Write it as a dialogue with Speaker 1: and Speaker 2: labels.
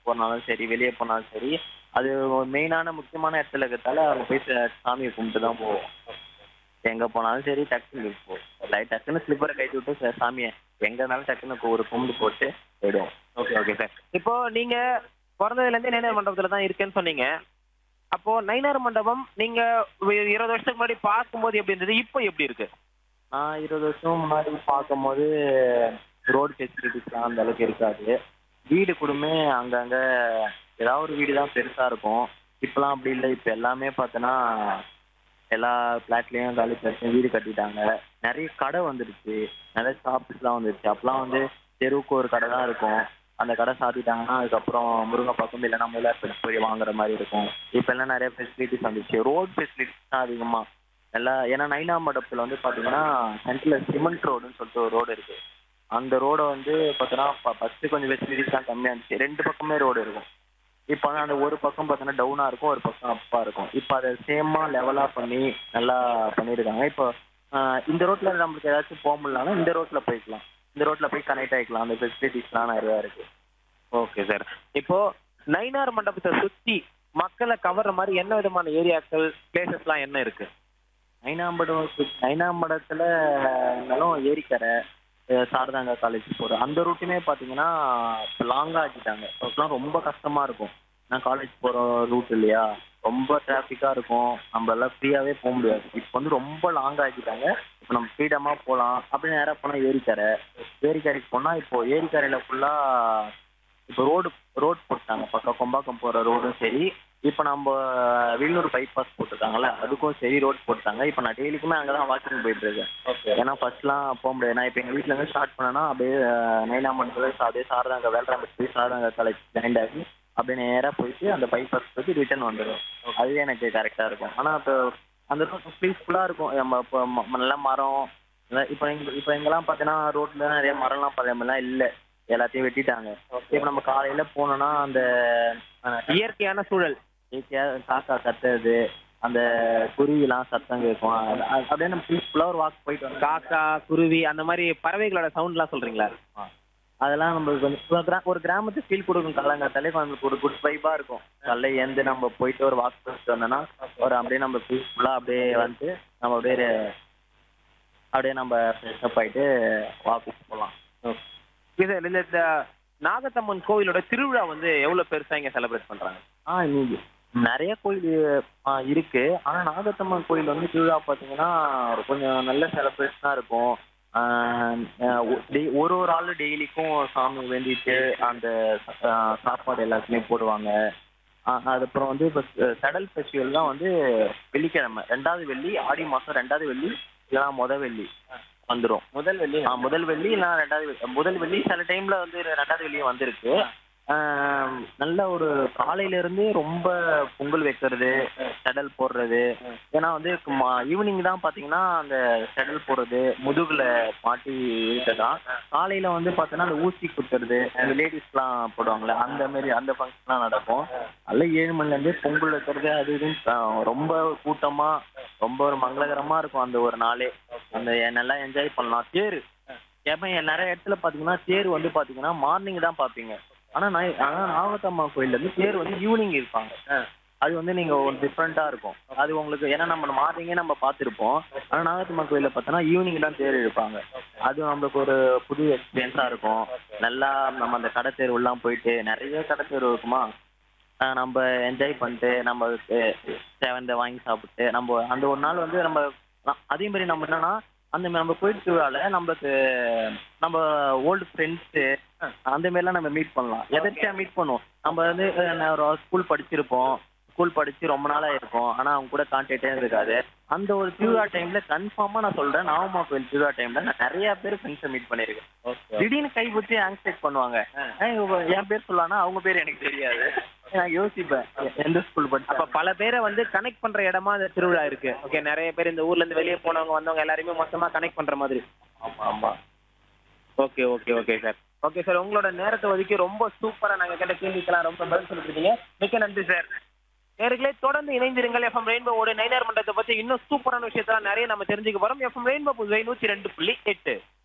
Speaker 1: போனாலும் சரி வெளியே போனாலும் சரி அது மெயினான முக்கியமான இடத்துல இருக்கிறதால அங்க போய் ச- சாமியை கும்பிட்டு தான் போவோம் எங்க போனாலும் சரி டக்குன்னு போ லைட் டக்குன்னு ஸ்லிப்பரை கட்டி விட்டு ச- சாமியை எங்க இருந்தாலும் டக்குன்னு ஒரு கும்பிட்டு போட்டு போயிடுவோம்
Speaker 2: ஓகே ஓகே சார் இப்போ நீங்க பிறந்ததுல இருந்தே நைனார் மண்டபத்துல தான் இருக்கேன்னு சொன்னீங்க அப்போ நைனார் மண்டபம் நீங்க ஒரு இருபது வருஷத்துக்கு முன்னாடி பார்க்கும்போது எப்படி இருந்தது இப்போ எப்படி இருக்கு
Speaker 1: நான் இருபது வருஷம் முன்னாடி பார்க்கும்போது ரோடு ஃபெசிலிட்டிஸ்லாம் அந்த அளவுக்கு இருக்காது வீடு கூடமே அங்கங்க ஏதாவது ஒரு வீடு தான் பெருசா இருக்கும் இப்பெல்லாம் அப்படி இல்லை இப்போ எல்லாமே பார்த்தோன்னா எல்லா ஃப்ளாட்லேயும் காலி பண்ணி வீடு கட்டிட்டாங்க நிறைய கடை வந்துடுச்சு நிறைய ஷாப்ஸ்லாம் வந்துடுச்சு அப்பெல்லாம் வந்து தெருவுக்கு ஒரு கடை தான் இருக்கும் அந்த கடை சாத்திட்டாங்கன்னா அதுக்கப்புறம் முருங்கைப்பாக்கம் இல்லைன்னா முல்லாப்பேட் போய் வாங்குற மாதிரி இருக்கும் இப்போ எல்லாம் நிறைய ஃபெசிலிட்டிஸ் வந்துச்சு ரோட் ஃபெசிலிட்டிஸ் தான் அதிகமாக எல்லா ஏன்னா நைனா மண்டபத்தில் வந்து பார்த்தீங்கன்னா சென்ட்ரல் சிமெண்ட் ரோடுன்னு சொல்லிட்டு ஒரு ரோடு இருக்கு அந்த ரோடை வந்து பார்த்தோன்னா ஃபஸ்ட்டு கொஞ்சம் ஃபெசிலிட்டிஸ் தான் கம்மியாக இருந்துச்சு ரெண்டு பக்கமே ரோடு இருக்கும் இப்போ வந்து அந்த ஒரு பக்கம் பார்த்தோன்னா டவுனாக இருக்கும் ஒரு பக்கம் அப்பாக இருக்கும் இப்போ அதை சேமாக லெவலாக பண்ணி நல்லா பண்ணியிருக்காங்க இப்போ ஆஹ், இந்த ரோட்டில் நம்மளுக்கு ஏதாச்சும் போக முடியலனா இந்த ரோட்டில் போய்க்கலாம் இந்த ரோட்டில் போய் கனெக்ட் ஆகிக்கலாம் அந்த ஃபெசிலிட்டிஸ்லாம் நிறையா இருக்கு
Speaker 2: ஓகே சார் இப்போ நைனார் மண்டபத்தை சுத்தி மக்களை கவர்ற மாதிரி என்ன விதமான ஏரியாக்கள் பிளேசஸ்லாம் என்ன இருக்கு
Speaker 1: நைனாம்படம் நைனாம்படத்தில் இருந்தாலும் ஏரிக்கரை அஹ் சாரதாங்கா காலேஜ் போகிற அந்த ரூட்டுமே பார்த்தீங்கன்னா இப்போ லாங்காக ஆக்கிட்டாங்க அப்போலாம் ரொம்ப கஷ்டமாக இருக்கும் நான் காலேஜ் போகிற ரூட் இல்லையா ரொம்ப டிராஃபிக்காக இருக்கும் நம்மளால ஃப்ரீயாகவே போக முடியாது இப்போ வந்து ரொம்ப லாங்காக ஆக்கிட்டாங்க இப்போ நம்ம ஃப்ரீடமாக போகலாம் அப்படி நேராக போனால் ஏரிக்கரை ஏரிக்கரைக்கு போனால் இப்போ ஏரிக்கரையில் ஃபுல்லாக இப்போ ரோடு ரோட் போட்டாங்க பக்கம் கொம்பாக்கம் போகிற ரோடும் சரி இப்போ நம்ம வில்லூர் பைபாஸ் போட்டிருக்காங்கல்ல அதுக்கும் சரி ரோட் போட்டாங்க இப்போ நான் டெய்லிக்குமே அங்கே தான் வாக்கிங் போயிட்டு இருக்கேன்
Speaker 2: ஓகே
Speaker 1: ஏன்னா ஃபர்ஸ்ட்லாம் போக முடியாது நான் இப்போ எங்கள் வீட்டிலேருந்து ஸ்டார்ட் பண்ணேன்னா அப்படியே நைனா மண்டலத்தில் அப்படியே சாரதாங்க வேல்ராம்பட் போய் சாரதாங்க காலேஜ் ஜாயின் ஆகி அப்படியே நேராக போயிட்டு அந்த பைபாஸ் போயிட்டு ரிட்டர்ன் வந்துடும் அதுவே எனக்கு கரெக்டாக இருக்கும் ஆனால் இப்போ அந்த ரோட் பீஸ்ஃபுல்லாக இருக்கும் நம்ம இப்போ ம- நல்ல மரம் இல்ல இப்போ எங்க இப்போ எங்கெல்லாம் பார்த்தீங்கன்னா ரோட்டில் நிறைய மரம்லாம் பழையமெல்லாம் இல்லை எல்லாத்தையும் வெட்டிட்டாங்க இப்போ நம்ம காலையில் போனோம்னா அந்த அஹ்,
Speaker 2: இயற்கையான சூழல்
Speaker 1: ஈஸியா காக்கா கத்துறது அந்த குருவிலாம் சத்தம் கேட்கும் அது- அது- அப்படியே நம்ம பீஸ்ஃபுல்லாக ஒரு வாக் போயிட்டு வந்தோம்
Speaker 2: காக்கா குருவி அந்த மாதிரி பறவைகளோட சவுண்ட்லாம் சொல்றீங்களா
Speaker 1: அதெல்லாம் நம்மளுக்கு கொஞ்சம் ஒரு கிரா- ஒரு கிராமத்து ஃபீல் கொடுக்கும் காலங்காத்தாலே நம்மளுக்கு ஒரு குட் வைப்பாக இருக்கும் காலைல ஏந்து நம்ம போயிட்டு ஒரு வாக் போயிட்டு வந்தோம்னா ஒரு அப்படியே நம்ம பீஸ்ஃபுல்லாக அப்படியே வந்து நம்ம அப்படியே re- அப்படியே நம்ம ஃப்ரெஷ்அப் ஆயிட்டு வாக்குக்கு போகலாம்
Speaker 2: இது இந்த இந்த நாகத்தம்மன் கோவிலோட திருவிழா வந்து எவ்வளவு பெருசா இங்க செலிப்ரேட் பண்றாங்க
Speaker 1: ஆ நீங்க நிறைய கோயில் ஆ, இருக்கு ஆனா நாகத்தம்மன் கோயில் வந்து திருவிழா பார்த்தீங்கன்னா கொஞ்சம் நல்ல செலிப்ரேஷனாக இருக்கும் ஆ, ஆ, ஒ- டெய்- ஒரு ஒரு ஆள் டெய்லிக்கும் சாமி வேண்டிட்டு அந்த ஆ, சாப்பாடு எல்லாத்துலேயும் போடுவாங்க ஆ, அதுக்கப்புறம் வந்து இப்போ சடல் ஃபெஸ்டிவல் தான் வந்து வெள்ளிக்கிழமை ரெண்டாவது வெள்ளி ஆடி மாதம் ரெண்டாவது வெள்ளி இல்லைன்னா முத வெள்ளி வந்துடும்
Speaker 2: முதல் வெள்ளி
Speaker 1: ஆ, முதல் வெள்ளி இல்லைன்னா ரெண்டாவது வெள்ளி. முதல் வெள்ளி சில டைம்ல வந்து ரெண்டாவது வெள்ளியும் வந்திருக்கு ஆம், நல்ல ஒரு காலையில இருந்து ரொம்ப பொங்கல் வைக்கிறது செடல் போடுறது ஏன்னா வந்து ஈவினிங் தான் பாத்தீங்கன்னா அந்த செடல் போடுறது முதுகுல மாட்டி இருக்கதான் காலையில வந்து பாத்தீங்கன்னா அந்த ஊசி குத்துறது அந்த லேடிஸ்லாம் போடுவாங்கல்ல அந்த மாதிரி அந்த ஃபங்க்ஷன்லாம் நடக்கும் நல்ல ஏழு மணில இருந்து பொங்கல் வைக்கிறது அது இதுன்னு ஆ, ரொம்ப கூட்டமா ரொம்ப ஒரு மங்களகரமா இருக்கும் அந்த ஒரு நாளே அந்த நல்லா என்ஜாய் பண்ணலாம் தேர் ஏப்ப நிறைய இடத்துல பாத்தீங்கன்னா தேர் வந்து பாத்தீங்கன்னா மார்னிங் தான் பாப்பீங்க ஆனா நான் ஆனா நாகத்தம்மா கோயில்ல இருந்து தேர் வந்து ஈவினிங் இருப்பாங்க அது வந்து நீங்க ஒரு டிஃப்ரெண்டா இருக்கும் அது உங்களுக்கு ஏன்னா நம்ம மார்னிங்கே நம்ம பார்த்திருப்போம் ஆனா நாகத்தம்மா கோயில்ல பார்த்தோன்னா ஈவினிங் தான் தேர் இழுப்பாங்க அது நம்மளுக்கு ஒரு புது எக்ஸ்பீரியன்ஸா இருக்கும் நல்லா நம்ம அந்த கடை தெருவெல்லாம் போயிட்டு நிறைய கடை தெரு இருக்குமா ஆஹ் நம்ம என்ஜாய் பண்ணிட்டு நம்ம அஹ் தேவையான வாங்கி சாப்பிட்டு நம்ம அந்த ஒரு நாள் வந்து நம்ம நா- அதே மாதிரி நம்ம என்னன்னா அந்த மாதிரி நம்ம கோயில் திருவிழால நம்மளுக்கு நம்ம ஓல்டு ஃப்ரெண்ட்ஸு அந்த மாதிரிலாம் நம்ம மீட் பண்ணலாம் எதர்ச்சியா மீட் பண்ணுவோம் நம்ம வந்து அஹ், நான் ஒரு ஸ்கூல் படிச்சிருப்போம் ஸ்கூல் படிச்சு ரொம்ப நாளா இருக்கும் ஆனா அவங்க கூட கான்டாக்டே இருக்காது அந்த ஒரு திருவிழா டைம்ல கன்ஃபார்மா நான் சொல்றேன் நாகமா கோயில் திருவிழா டைம்ல நான் நிறைய பேர் ஃப்ரெண்ட்ஸை மீட் பண்ணிருக்கேன் திடீர்னு கை ஊற்றி ஆங்ஸ்டேட் பண்ணுவாங்க ஏய், இவ- என் பேர் சொல்லானா அவங்க பேர் எனக்கு தெரியாது நான் யோசிப்பேன் எ- எந்த ஸ்கூல்
Speaker 2: அப்ப
Speaker 1: படிச்சா
Speaker 2: பல பேரை வந்து கனெக்ட் பண்ற இடமா இந்த திருவிழா இருக்கு ஓகே நிறைய பேர் இந்த ஊர்ல இருந்து வெளியே போனவங்க வந்தவங்க எல்லாரையுமே மொத்தமா கனெக்ட் பண்ற மாதிரி
Speaker 1: ஆமா ஆமா
Speaker 2: okay okay okay sir okay sir உங்களோட நேரத்தை ஒதுக்கி ரொம்ப சூப்பரா நாங்க கேட்ட கேள்விக்கெல்லாம் ரொம்ப பதில் சொல்லிருக்கீங்க மிக்க நன்றி சார் நேர்களே தொடர்ந்து இணைந்திருங்கள் எஃப்எம் ரெயின்போவோட நைனார் மண்டலத்தை பத்தி இன்னும் சூப்பரான விஷயத்தெல்லாம் நிறைய நம்ம தெரிஞ்சுக்க போறோம் எஃப்எம் ரெயின்போ புதுவை நூத்தி ரெண்டு புள்ளி எட்டு